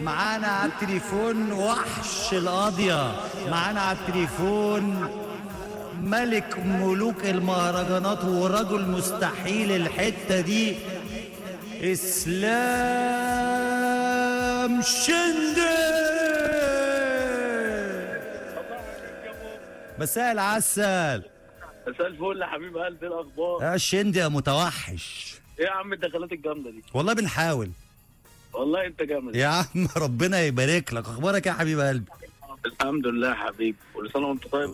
معانا على التليفون وحش القاضية معانا على التليفون ملك ملوك المهرجانات ورجل مستحيل الحتة دي اسلام شندي مساء العسل مساء الفل يا حبيب قلبي ايه الاخبار؟ يا شندي يا متوحش ايه يا عم الدخلات الجامده دي؟ والله بنحاول والله انت جامد يا عم ربنا يبارك لك اخبارك إيه يا حبيب قلبي الحمد لله يا حبيبي كل سنه وانت طيب